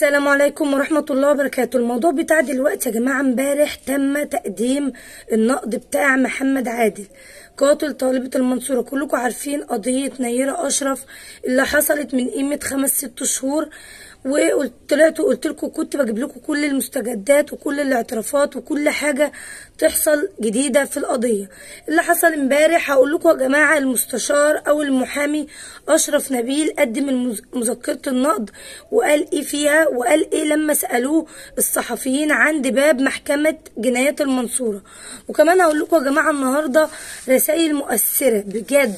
السلام عليكم ورحمة الله وبركاته الموضوع بتاع دلوقتي يا جماعة امبارح تم تقديم النقد بتاع محمد عادل قاتل طالبة المنصورة كلكم عارفين قضية نيرة أشرف اللي حصلت من قيمة خمس ست شهور وقلت طلعت وقلت لكم كنت بجيب لكم كل المستجدات وكل الاعترافات وكل حاجة تحصل جديدة في القضية اللي حصل امبارح هقول لكم يا جماعة المستشار أو المحامي أشرف نبيل قدم المز- مذكرة النقد وقال إيه فيها وقال إيه لما سألوه الصحفيين عند باب محكمة جنايات المنصورة وكمان هقول لكم يا جماعة النهاردة رسائل مؤثرة بجد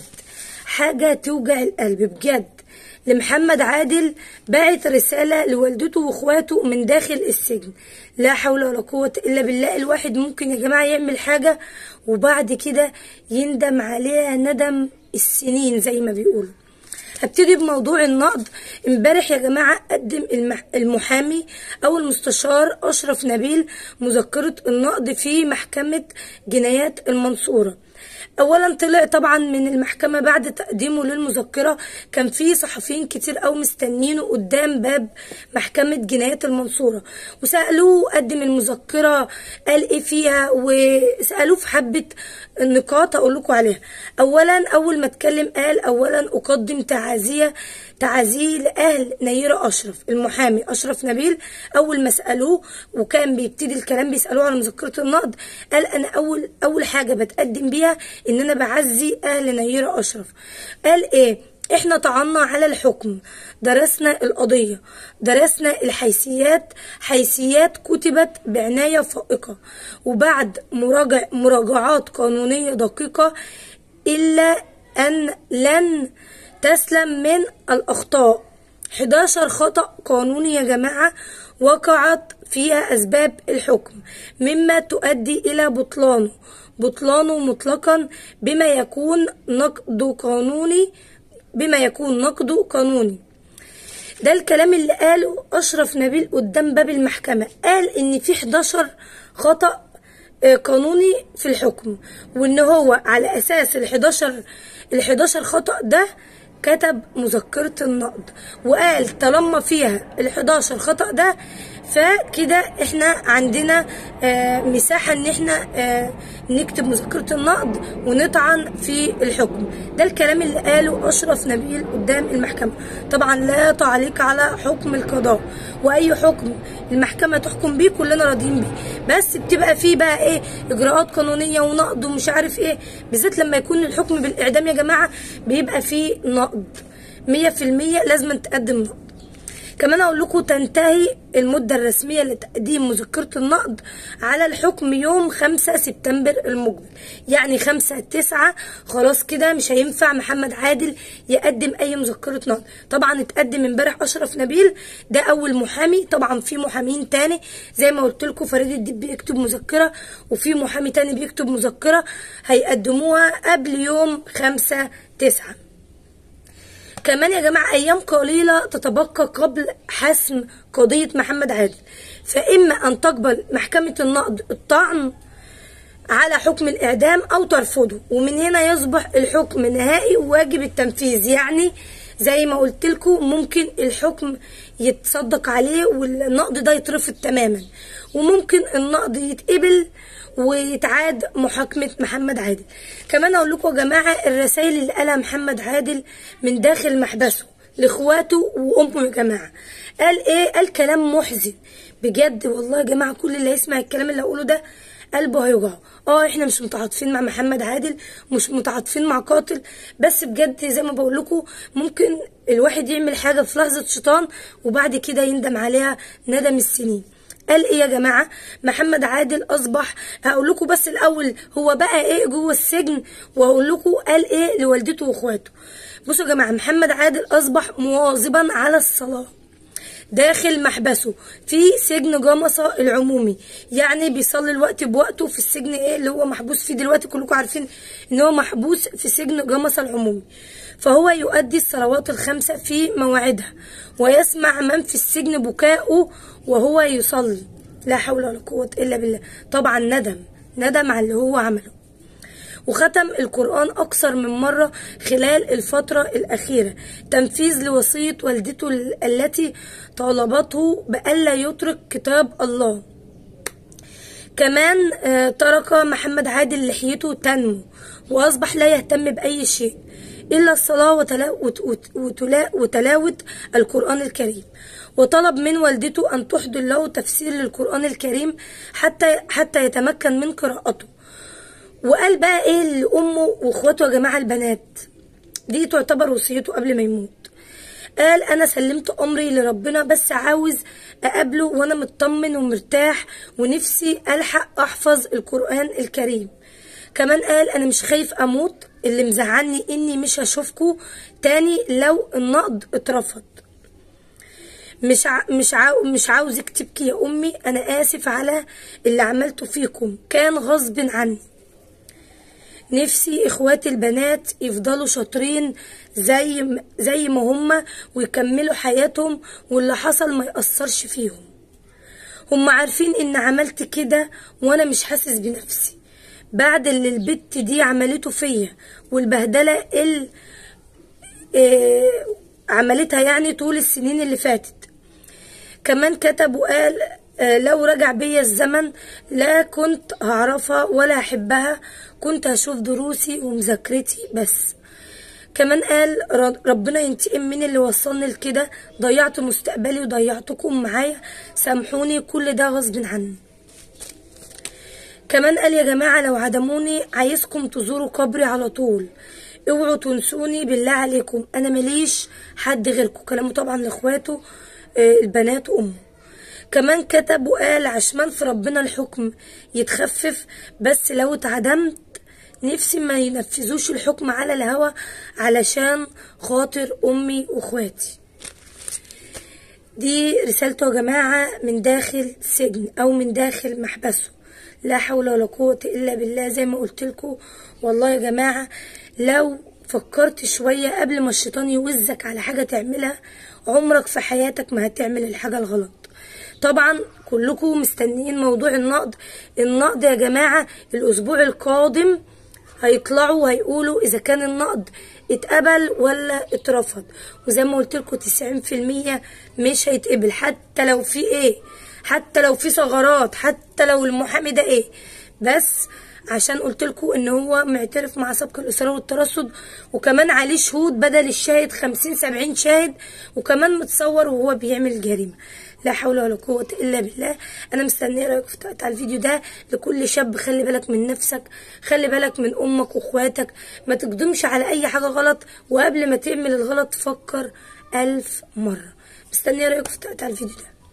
حاجة توجع القلب بجد لمحمد عادل بعت رسالة لوالدته واخواته من داخل السجن لا حول ولا قوة إلا بالله الواحد ممكن يا جماعة يعمل حاجة وبعد كده يندم عليها ندم السنين زي ما بيقولوا هبتدي بموضوع النقد امبارح يا جماعة قدم المح- المحامي أو المستشار أشرف نبيل مذكرة النقد في محكمة جنايات المنصورة اولا طلع طبعا من المحكمه بعد تقديمه للمذكره كان في صحفيين كتير قوي مستنينه قدام باب محكمه جنايات المنصوره وسالوه قدم المذكره قال ايه فيها وسالوه في حبه نقاط اقول لكم عليها اولا اول ما اتكلم قال اولا اقدم تعازيه تعازيه لاهل نيره اشرف المحامي اشرف نبيل اول ما سالوه وكان بيبتدي الكلام بيسالوه على مذكره النقد قال انا اول اول حاجه بتقدم بيها ان انا بعزي اهل نيره اشرف قال ايه احنا طعنا على الحكم درسنا القضية درسنا الحيثيات حيثيات كتبت بعناية فائقة وبعد مراجع مراجعات قانونية دقيقة إلا أن لن تسلم من الأخطاء 11 خطأ قانوني يا جماعة وقعت فيها أسباب الحكم مما تؤدي إلى بطلانه بطلانه مطلقا بما يكون نقد قانوني بما يكون نقده قانوني ده الكلام اللي قاله أشرف نبيل قدام باب المحكمة قال إن في 11 خطأ آه، قانوني في الحكم وإن هو على أساس ال 11 ال 11 خطأ ده كتب مذكرة النقد وقال طالما فيها ال 11 خطأ ده فكده احنا عندنا آه، مساحة ان احنا آه، نكتب مذكرة النقد ونطعن في الحكم ده الكلام اللي قاله أشرف نبيل قدام المحكمة طبعا لا تعليق على حكم القضاء وأي حكم المحكمة تحكم بيه كلنا راضيين بيه بس بتبقى فيه بقى ايه إجراءات قانونية ونقد ومش عارف ايه بالذات لما يكون الحكم بالإعدام يا جماعة بيبقى فيه نقد مية في المية لازم تقدم نقد كمان اقول لكم تنتهي المده الرسميه لتقديم مذكره النقد على الحكم يوم 5 سبتمبر المقبل يعني 5 9 خلاص كده مش هينفع محمد عادل يقدم اي مذكره نقد طبعا اتقدم امبارح اشرف نبيل ده اول محامي طبعا في محامين تاني زي ما قلت لكم فريد الديب بيكتب مذكره وفي محامي تاني بيكتب مذكره هيقدموها قبل يوم 5 9 كمان يا جماعة أيام قليلة تتبقى قبل حسم قضية محمد عادل فإما أن تقبل محكمة النقد الطعن على حكم الإعدام أو ترفضه ومن هنا يصبح الحكم نهائي وواجب التنفيذ يعني زي ما قلت لكم ممكن الحكم يتصدق عليه والنقد ده يترفض تماما وممكن النقد يتقبل ويتعاد محاكمة محمد عادل كمان أقول لكم يا جماعة الرسائل اللي قالها محمد عادل من داخل محبسه لاخواته وامه يا جماعه قال ايه قال كلام محزن بجد والله يا جماعه كل اللي يسمع الكلام اللي هقوله ده قلبه هيوجعه اه احنا مش متعاطفين مع محمد عادل مش متعاطفين مع قاتل بس بجد زي ما بقول لكم ممكن الواحد يعمل حاجه في لحظه شيطان وبعد كده يندم عليها ندم السنين قال ايه يا جماعه محمد عادل اصبح هقول لكم بس الاول هو بقى ايه جوه السجن وهقول لكم قال ايه لوالدته واخواته بصوا يا جماعه محمد عادل اصبح مواظبا على الصلاه داخل محبسه في سجن جمصة العمومي يعني بيصلي الوقت بوقته في السجن ايه اللي هو محبوس فيه دلوقتي كلكم عارفين ان هو محبوس في سجن جمصة العمومي فهو يؤدي الصلوات الخمسة في مواعيدها ويسمع من في السجن بكاؤه وهو يصلي لا حول ولا قوة إلا بالله طبعا ندم ندم على اللي هو عمله وختم القرآن أكثر من مرة خلال الفترة الأخيرة تنفيذ لوصية والدته التي طالبته بألا يترك كتاب الله كمان آه، ترك محمد عادل لحيته تنمو وأصبح لا يهتم بأي شيء إلا الصلاة وتلا- وت- وت- وتلا- وتلاوة القرآن الكريم وطلب من والدته أن تحضر له تفسير للقرآن الكريم حتى حتى يتمكن من قراءته وقال بقى ايه لامه واخواته يا جماعه البنات دي تعتبر وصيته قبل ما يموت قال انا سلمت امري لربنا بس عاوز اقابله وانا مطمن ومرتاح ونفسي الحق احفظ القران الكريم كمان قال انا مش خايف اموت اللي مزعلني اني مش هشوفكوا تاني لو النقد اترفض مش ع... مش عاو... مش عاوزك تبكي يا امي انا اسف على اللي عملته فيكم كان غصب عني نفسي اخواتي البنات يفضلوا شاطرين زي م- زي ما هما ويكملوا حياتهم واللي حصل ما يأثرش فيهم هم عارفين ان عملت كده وانا مش حاسس بنفسي بعد اللي البت دي عملته فيا والبهدله اللي إيه عملتها يعني طول السنين اللي فاتت كمان كتب وقال آه، لو رجع بيا الزمن لا كنت هعرفها ولا هحبها كنت هشوف دروسي ومذاكرتي بس كمان قال ر- ربنا ينتقم من اللي وصلني لكده ضيعت مستقبلي وضيعتكم معايا سامحوني كل ده غصب عني كمان قال يا جماعة لو عدموني عايزكم تزوروا قبري على طول اوعوا تنسوني بالله عليكم انا ماليش حد غيركم كلامه طبعا لاخواته آه، البنات وامه كمان كتب وقال عشمان في ربنا الحكم يتخفف بس لو اتعدمت نفسي ما ينفذوش الحكم على الهوى علشان خاطر امي واخواتي دي رسالته يا جماعة من داخل سجن أو من داخل محبسه لا حول ولا قوة إلا بالله زي ما قلت لكم والله يا جماعة لو فكرت شوية قبل ما الشيطان يوزك على حاجة تعملها عمرك في حياتك ما هتعمل الحاجة الغلط طبعا كلكم مستنيين موضوع النقد النقد يا جماعة الأسبوع القادم هيطلعوا وهيقولوا اذا كان النقد اتقبل ولا اترفض وزي ما قلت لكم 90% مش هيتقبل حتى لو في ايه حتى لو في ثغرات حتى لو المحامي ده ايه بس عشان قلت لكم ان هو معترف مع سبق الاصرار والترصد وكمان عليه شهود بدل الشاهد 50 70 شاهد وكمان متصور وهو بيعمل الجريمه لا حول ولا قوة إلا بالله أنا مستنية رأيك في على الفيديو ده لكل شاب خلي بالك من نفسك خلي بالك من أمك وأخواتك ما تقدمش على أي حاجة غلط وقبل ما تعمل الغلط فكر ألف مرة مستنية رأيك في على الفيديو ده